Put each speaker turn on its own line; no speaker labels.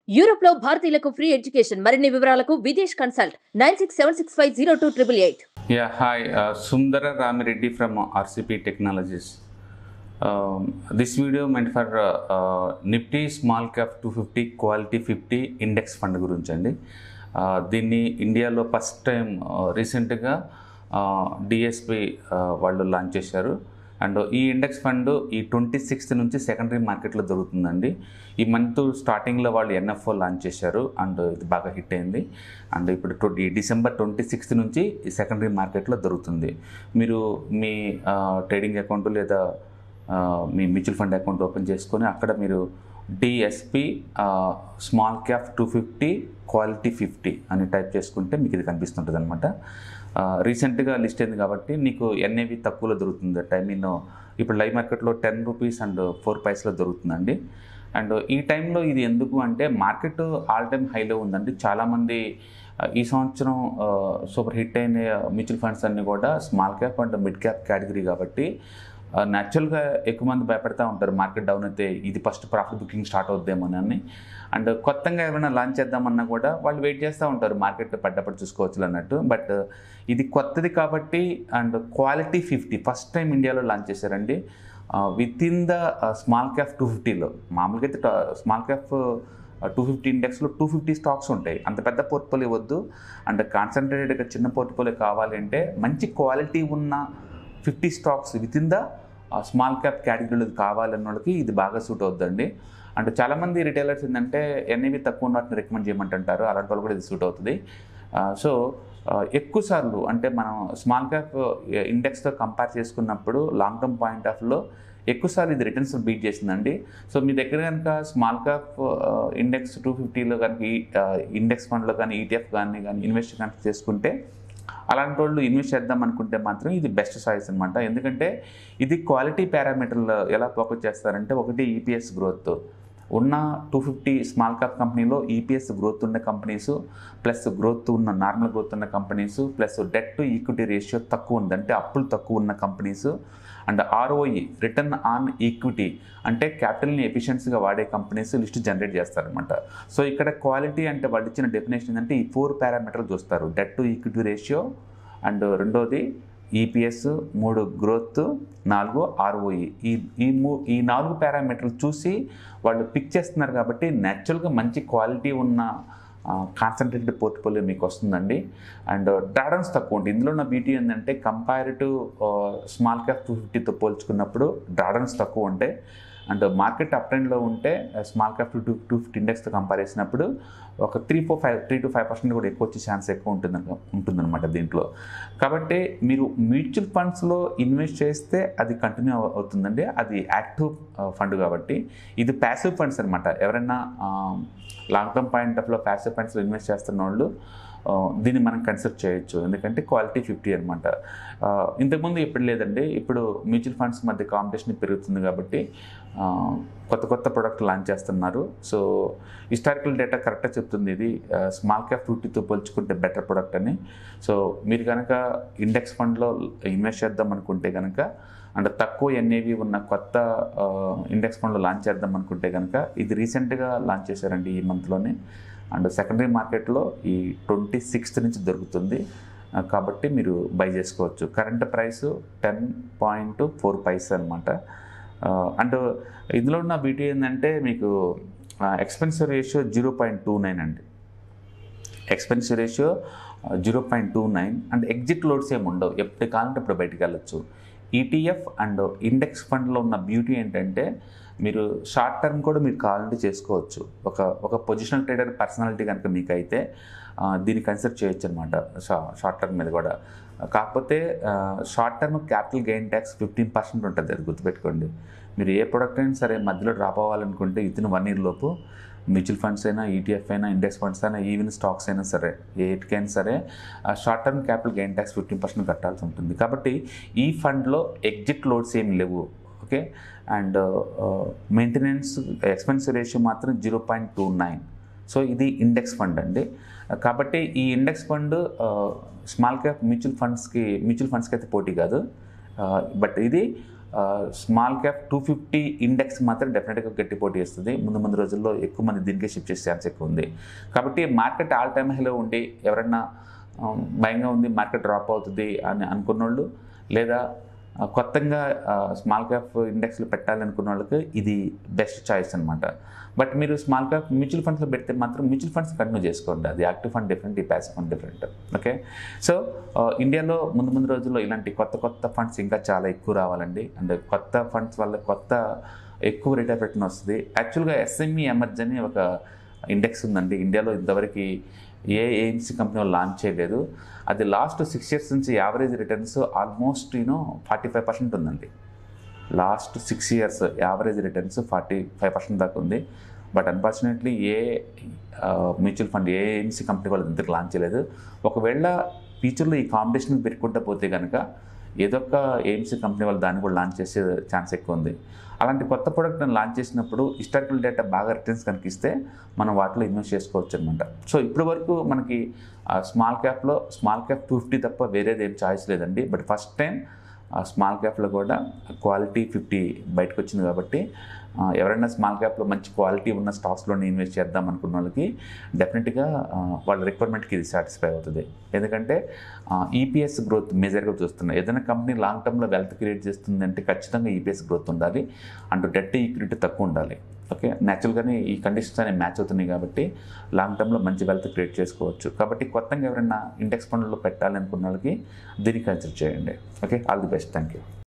Europe లో భారతీయులకు free education మరిన్ని వివరాలకు Videsh consult nine six seven six five zero two triple eight
Yeah, hi, uh, Sundara Ramireddy from uh, RCP Technologies. Um, this video meant for uh, uh, Nifty Small Cap 250 Quality 50 index fund గురించి అండి Uh, దీన్ని ఇండియాలో first time రీసెంట్గా DSP వాళ్ళు launch చేశారు and ఈ index fund ఈ twenty sixth నుంచి సెకండరీ మార్కెట్లో దొరుకుతుందండి ఈ మంత్ స్టార్టింగ్లో వాళ్ళు ఎన్ఎఫ్ఓ లాంచ్ చేశారు అండ్ ఇది బాగా హిట్ అయింది అండ్ ఇప్పుడు ట్వంటీ ఈ డిసెంబర్ ట్వంటీ సిక్స్త్ నుంచి ఈ సెకండరీ మార్కెట్లో దొరుకుతుంది మీరు మీ ట్రేడింగ్ అకౌంట్ లేదా ఆ, మీ మ్యూచువల్ ఫండ్ అకౌంట్ ఓపెన్ చేసుకొని అక్కడ మీరు DSP small cap two fifty quality fifty అని టైప్ చేసుకుంటే మీకు ఇది కనిపిస్తుంటుంది అనమాట రీసెంట్గా లిస్ట్ అయింది కాబట్టి నీకు ఎన్ఏవి తక్కువలో దొరుకుతుంది ఐ మీన్ ఇప్పుడు లైవ్ మార్కెట్లో టెన్ రూపీస్ అండ్ ఫోర్ పైస్లో దొరుకుతుందండి అండ్ ఈ టైంలో ఇది ఎందుకు అంటే మార్కెట్ ఆల్ టైమ్ హైలో ఉందండి చాలామంది ఆ, ఈ సంవత్సరం సూపర్ హిట్ అయిన మ్యూచువల్ ఫండ్స్ అన్నీ కూడా small cap and mid cap category కాబట్టి న్యాచురల్గా ఎక్కువ మంది భయపడతా ఉంటారు మార్కెట్ డౌన్ అయితే ఇది ఫస్ట్ ప్రాఫిట్ బుకింగ్ స్టార్ట్ అవుద్దేమోనని అండ్ కొత్తగా ఏమైనా లాంచ్ చేద్దామన్నా కూడా వాళ్ళు వెయిట్ చేస్తూ ఉంటారు మార్కెట్ పడ్డప్పుడు చూసుకోవచ్చు అన్నట్టు బట్ ఇది కొత్తది కాబట్టి and quality fifty first time ఇండియాలో లాంచ్ చేశారండి within the small cap two ఫిఫ్టీలో మామూలుగా అయితే స్మాల్ క్యాప్ టూ ఫిఫ్టీ ఇండెక్స్లో టూ ఫిఫ్టీ స్టాక్స్ ఉంటాయి అంత పెద్ద పోర్ట్ఫోలియో వద్దు అండ్ కాన్సన్ట్రేటెడ్గా చిన్న పోర్ట్ఫోలియో కావాలి అంటే మంచి క్వాలిటీ ఉన్న fifty stocks within the small cap కేటగిరీలో కావాలన్న వాళ్ళకి ఇది బాగా సూట్ అవుతుందండి అండ్ చాలామంది రిటైలర్స్ ఏంటంటే ఎన్ఏవి తక్కువ ఉన్న వాటిని రికమెండ్ చేయమంటుంటారు అలాంటి వాళ్ళు కూడా ఇది సూట్ అవుతుంది సో ఎక్కువ సార్లు అంటే మనం స్మాల్ క్యాప్ ఇండెక్స్తో కంపేర్ చేసుకున్నప్పుడు లాంగ్ టర్మ్ పాయింట్ ఆఫ్లో ఎక్కువసార్లు ఇది రిటర్న్స్ బీట్ చేసిందండి సో మీ దగ్గర కనుక స్మాల్ క్యాప్ ఇండెక్స్ టూ ఫిఫ్టీలో కనుక ఇండెక్స్ ఫండ్లో కానీ ఈటీఎఫ్ కానీ కానీ ఇన్వెస్ట్ కనుక చేసుకుంటే అలాంటి వాళ్ళు ఇన్వెస్ట్ చేద్దాం అనుకుంటే మాత్రం ఇది బెస్ట్ చాయిస్ అనమాట ఎందుకంటే ఇది క్వాలిటీ పారామీటర్లు ఎలా ఫోకస్ చేస్తారంటే ఒకటి ఈపీఎస్ గ్రోత్ ఉన్న టూ ఫిఫ్టీ స్మాల్ క్యాప్ కంపెనీలో ఈపీఎస్ గ్రోత్ ఉన్న కంపెనీస్ ప్లస్ గ్రోత్ ఉన్న నార్మల్ గ్రోత్ ఉన్న companies plus debt to equity ratio తక్కువ ఉంది అంటే అప్పులు తక్కువ ఉన్న companies and ROE return on equity అంటే క్యాపిటల్ని ఎఫిషియన్సీగా వాడే కంపెనీస్ లిస్ట్ జనరేట్ చేస్తారనమాట సో ఇక్కడ క్వాలిటీ అంటే వాళ్ళు ఇచ్చిన డెఫినేషన్ ఏంటంటే ఈ ఫోర్ పారామీటర్లు చూస్తారు debt to equity ratio and రెండోది ఈపీఎస్ మూడు గ్రోత్ నాలుగు ఆర్ఓఈ ఈ ఈ మూ ఈ నాలుగు పారామీటర్లు చూసి వాళ్ళు పిక్ చేస్తున్నారు కాబట్టి న్యాచురల్గా మంచి క్వాలిటీ ఉన్న కాన్సన్ట్రేటెడ్ పోర్ట్ఫోలియో మీకు వస్తుందండి అండ్ డ్రాడన్స్ తక్కువ ఉంటుంది ఇందులో ఉన్న బ్యూటీ ఏంటంటే compare to small cap two ఫిఫ్టీతో పోల్చుకున్నప్పుడు డ్రాడన్స్ తక్కువ ఉంటాయి అండ్ మార్కెట్ అప్ ట్రెండ్లో ఉంటే small cap two two two fifty ఇండెక్స్తో కంపేర్ చేసినప్పుడు ఒక three four five three to five percent కూడా ఎక్కువ వచ్చే ఛాన్స్ ఎక్కువ ఉంటుంది ఉంటుందన్నమాట దీంట్లో కాబట్టి మీరు మ్యూచువల్ ఫండ్స్లో ఇన్వెస్ట్ చేస్తే అది కంటిన్యూ అవుతుందండి అది యాక్టివ్ ఫండ్ కాబట్టి ఇది ప్యాసివ్ ఫండ్స్ అనమాట ఎవరైనా లాంగ్ టర్మ్ పాయింట్ ఆఫ్లో ప్యాసివ్ ఫండ్స్లో ఇన్వెస్ట్ చేస్తున్న వాళ్ళు ఆ, దీన్ని మనం కన్సిడర్ చేయొచ్చు ఎందుకంటే క్వాలిటీ ఫిఫ్టీ అనమాట ఇంతకుముందు ఇప్పుడు లేదండి ఇప్పుడు మ్యూచువల్ ఫండ్స్ మధ్య కాంపిటీషన్ పెరుగుతుంది కాబట్టి ఆ, కొత్త కొత్త ప్రోడక్ట్ లాంచ్ చేస్తున్నారు సో హిస్టారికల్ డేటా కరెక్ట్గా చెప్తుంది ఇది స్మాల్ క్యాప్ ఫిఫ్టీతో పోల్చుకుంటే బెటర్ ప్రోడక్ట్ అని సో మీరు కనుక ఇండెక్స్ ఫండ్లో ఇన్వెస్ట్ చేద్దాం అనుకుంటే కనుక అండ్ తక్కువ ఎన్ఏవి ఉన్న కొత్త ఇండెక్స్ ఫండ్లో లాంచ్ చేద్దాం అనుకుంటే కనుక ఇది రీసెంట్గా లాంచ్ చేశారండి ఈ మంత్లోనే అండ్ సెకండరీ మార్కెట్లో ఈ ట్వంటీ సిక్స్త్ నుంచి దొరుకుతుంది ఆ, కాబట్టి మీరు బై చేసుకోవచ్చు current price ten point four paise అనమాట అండ్ ఇందులో ఉన్న బ్యూటీ ఏంటంటే మీకు expense ratio zero point two nine అండి expense ratio zero point two nine and exit loads ఏమి ఉండవు ఎప్పుడు కావాలంటే అప్పుడు బయటికి వెళ్ళొచ్చు ఈటీఎఫ్ అండ్ ఇండెక్స్ ఫండ్లో ఉన్న బ్యూటీ ఏంటంటే మీరు షార్ట్ టర్మ్ కూడా మీరు కావాలంటే చేసుకోవచ్చు ఒక ఒక పొజిషనల్ ట్రేడర్ పర్సనాలిటీ కనుక మీకు అయితే ఆ, దీన్ని కన్సిడర్ చేయొచ్చు అనమాట షార్ట్ టర్మ్ మీద కూడా కాకపోతే short term capital gain tax fifteen percent ఉంటుంది అది గుర్తుపెట్టుకోండి మీరు ఏ ప్రోడక్ట్ అయినా సరే మధ్యలో డ్రాప్ అవ్వాలనుకుంటే ఇతను వన్ ఇయర్ లోపు మ్యూచువల్ ఫండ్స్ అయినా ఈటీఎఫ్ అయినా ఇండెక్స్ ఫండ్స్ అయినా ఈవెన్ స్టాక్స్ అయినా సరే ఏటికైనా సరే short term capital gain tax fifteen percent కట్టాల్సి ఉంటుంది కాబట్టి ఈ ఫండ్లో ఎగ్జిట్ లోడ్స్ ఏమి లేవు okay and maintenance expense ratio మాత్రం zero point two nine so ఇది ఇండెక్స్ ఫండ్ అండి కాబట్టి ఈ index fund small cap mutual ఫండ్స్కి మ్యూచువల్ ఫండ్స్కి అయితే పోటీ కాదు బట్ ఇది small cap two fifty index మాత్రం డెఫినెట్గా గట్టి పోటీ ఇస్తుంది ముందు ముందు రోజుల్లో ఎక్కువ మంది దీనికే షిఫ్ట్ చేసే ఛాన్స్ ఎక్కువ ఉంది కాబట్టి మార్కెట్ ఆల్ టైమ్ హైలో ఉండి ఎవరన్నా ఆ, భయంగా ఉంది మార్కెట్ డ్రాప్ అవుతుంది అని అనుకున్నోళ్ళు లేదా ఆ, కొత్తగా స్మాల్ క్యాప్ ఇండెక్స్లో పెట్టాలనుకున్న వాళ్ళకి ఇది బెస్ట్ చాయిస్ అనమాట బట్ మీరు స్మాల్ క్యాప్ మ్యూచువల్ ఫండ్స్లో పెడితే మాత్రం మ్యూచువల్ ఫండ్స్ కంటిన్యూ చేసుకోండి అది యాక్టివ్ ఫండ్ డిఫరెంట్ ఈ passive fund different okay so ఇండియాలో ముందు ముందు రోజుల్లో ఇలాంటి కొత్త కొత్త ఫండ్స్ ఇంకా చాలా ఎక్కువ రావాలండి అండ్ కొత్త ఫండ్స్ వల్ల కొత్త ఎక్కువ రేట్ ఆఫ్ రిటర్న్ వస్తుంది యాక్చువల్గా ఎస్ఎంఈ ఎమర్జ్ అని ఒక ఇండెక్స్ ఉందండి ఇండియాలో ఇంతవరకు ఏ ఏఎంసీ కంపెనీ వాళ్ళు లాంచ్ చేయలేదు అది లాస్ట్ సిక్స్ ఇయర్స్ నుంచి average returns almost you know forty five percent ఉందండి last six years average returns forty five percent దాకా ఉంది బట్ అన్ఫార్చునేట్లీ ఏ మ్యూచువల్ ఫండ్ ఏ ఏఎంసీ కంపెనీ వాళ్ళు ఇంతకు లాంచ్ చేయలేదు ఒకవేళ ఫ్యూచర్లో ఈ కాంపిటీషన్ పెరుగుకుంటూ పోతే కనుక ఏదో ఒక ఏఎంసీ కంపెనీ వాళ్ళు దాన్ని కూడా లాంచ్ చేసే ఛాన్స్ ఎక్కువ ఉంది అలాంటి కొత్త ప్రోడక్ట్ని లాంచ్ చేసినప్పుడు హిస్టారికల్ డేటా బాగా రిటర్న్స్ కనిపిస్తే మనం వాటిలో ఇన్వెస్ట్ చేసుకోవచ్చు అనమాట సో ఇప్పటి వరకు మనకి స్మాల్ క్యాప్లో స్మాల్ క్యాప్ టూ ఫిఫ్టీ తప్ప వేరేది ఏం చాయిస్ లేదండి బట్ ఫస్ట్ టైం స్మాల్ క్యాప్లో కూడా క్వాలిటీ ఫిఫ్టీ బయటకు వచ్చింది కాబట్టి ఆ, ఎవరైనా స్మాల్ క్యాప్లో మంచి క్వాలిటీ ఉన్న స్టాక్స్లోనే ఇన్వెస్ట్ చేద్దాం అనుకున్న వాళ్ళకి డెఫినెట్గా ఆ, వాళ్ళ రిక్వైర్మెంట్కి ఇది సాటిస్ఫై అవుతుంది ఎందుకంటే ఈపీఎస్ గ్రోత్ మేజర్గా చూస్తున్నాం ఏదైనా కంపెనీ లాంగ్ టర్మ్లో వెల్త్ క్రియేట్ చేస్తుంది అంటే ఖచ్చితంగా ఈపీఎస్ గ్రోత్ ఉండాలి అండ్ డెట్ ఈక్విటీ తక్కువ ఉండాలి ఓకే న్యాచురల్గానే ఈ కండిషన్స్ అనేవి మ్యాచ్ అవుతున్నాయి కాబట్టి లాంగ్ టర్మ్లో మంచి వెల్త్ క్రియేట్ చేసుకోవచ్చు కాబట్టి కొత్తగా ఎవరైనా ఇండెక్స్ ఫండ్లో పెట్టాలనుకున్న వాళ్ళకి దీన్ని కన్సిడర్ చేయండి okay all the best thank you